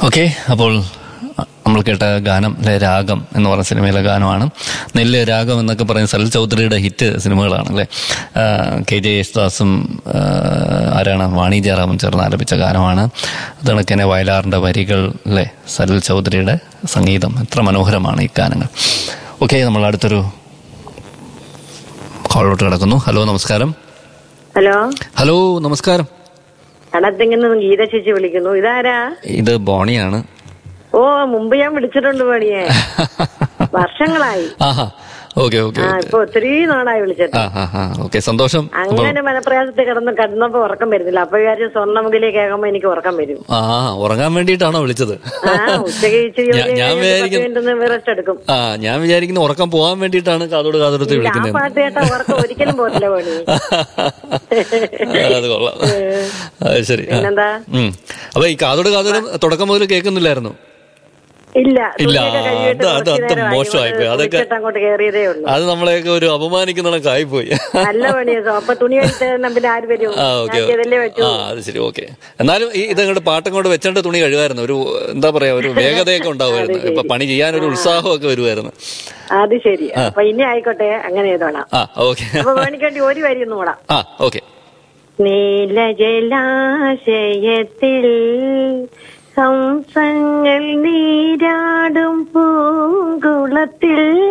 Okay അപ്പോൾ നമ്മൾ കേട്ട ഗാനം അല്ലെ രാഗം എന്ന് പറഞ്ഞ സിനിമയിലെ ഗാനമാണ് നെല്ല് രാഗം എന്നൊക്കെ പറയുന്ന സലിൽ ചൗധരിയുടെ ഹിറ്റ് സിനിമകളാണ് അല്ലേ ആ, കെ ജെ യേശുദാസും ആ, ആരാണ് വാണി ജയറാമും ചേർന്ന് ആലപിച്ച ഗാനമാണ് അതുകണക്കന്നെ വയലാറിന്റെ വരികൾ അല്ലേ സലിൽ ചൗധരിയുടെ സംഗീതം എത്ര മനോഹരമാണ് ഈ ഗാനങ്ങൾ ഓക്കെ നമ്മൾ അടുത്തൊരു കോളിലോട്ട് കിടക്കുന്നു ഹലോ നമസ്കാരം ഹലോ ഹലോ നമസ്കാരം കടത്തിങ്ങനെ ഗീത ചേച്ചി വിളിക്കുന്നു ഇതാരാ ഇത് ബോണിയാണ് ഓ മുമ്പ് ഞാൻ വിളിച്ചിട്ടുണ്ട് പണിയെ വർഷങ്ങളായി ആഹാ ഓക്കെ ഓക്കെ ആ ഇപ്പൊ ഒത്തിരി നാളായി വിളിച്ചിട്ട് ആ ആ ആ ഓക്കെ സന്തോഷം അപ്പം അങ്ങനെ മനപ്രയാസത്തിൽ കിടന്ന് കിടന്നപ്പോ ഉറക്കം വരുന്നില്ല അപ്പൊ വിചാരിച്ചു സ്വർണ്ണമുഖിലേ കേൾക്കുമ്പോ എനിക്ക് ഉറക്കം വരും ആ ഉറങ്ങാൻ വേണ്ടിയിട്ടാണോ വിളിച്ചത് ആ ഉച്ചയ്ക്ക് ഇച്ചിരി ഞാ- ജോലി ഞാൻ കഴിഞ്ഞിട്ട് പത്ത് വിചാരിക്കുന്നു- മിനിറ്റ് ഒന്ന് റെസ്റ്റ് എടുക്കും ആ ഞാൻ വിചാരിക്കുന്ന ഉറക്കം പോകാൻ വേണ്ടിയിട്ടാണ് കാതോട് കാതോടത്ത് ഇല്ല, ആ വിളിക്കുന്നത് പാട്ട് കേട്ടാ ഉറക്കം ഒരിക്കലും പോകത്തില്ല പണി അത് കൊള്ളാം അത് ശരി ആ. പിന്നെന്താ ഉം. അപ്പൊ ഈ കാതോട് കാതോട് തുടക്കം മുതൽ കേൾക്കുന്നില്ലായിരുന്നു ഇല്ല ഇല്ല, തുണിയൊക്കെ കഴുകിയിട്ട് അത് അത് കുറച്ച് അത് നേരമായി. മോശമായി പോയി. ഇവിടെ അതൊക്കെ- കുളിച്ചിട്ട് അങ്ങോട്ട് കയറിയതേ ഉള്ളൂ അത് നമ്മളെയൊക്കെ ഒരു അപമാനിക്കുന്ന ആയിപ്പോയി നല്ല പണിയാ അപ്പൊ തുണി കഴിച്ചാൽ പിന്നെ ആര് വരും ആ ഓക്കെ ഞാൻ ചെയ്തല്ലേ പറ്റൂ ആ അത് ശരി ഓക്കെ എന്നാലും ഈ ഇതങ്ങോട്ട് പാട്ടും കൊണ്ട് വെച്ചോണ്ട് തുണി കഴിവായിരുന്നു ഒരു എന്താ പറയാ ഒരു വേഗതയൊക്കെ ഉണ്ടാവുമായിരുന്നു ഇപ്പൊ പണി ചെയ്യാൻ ഒരു ഉത്സാഹമൊക്കെ വരുമായിരുന്നു അത് ശരി അപ്പൊ ഇനി ആയിക്കോട്ടെ അങ്ങനെ ചെയ്തോളാം ആ ഓക്കെ അപ്പൊ വേണിക്കേണ്ടി ഒരു വരി ഒന്നും കൂടാ ആ ഓക്കെ നീലജലാശയത്തിൽ ഹംസങ്ങൾ നീരാടും പൂങ്കുളത്തിൽ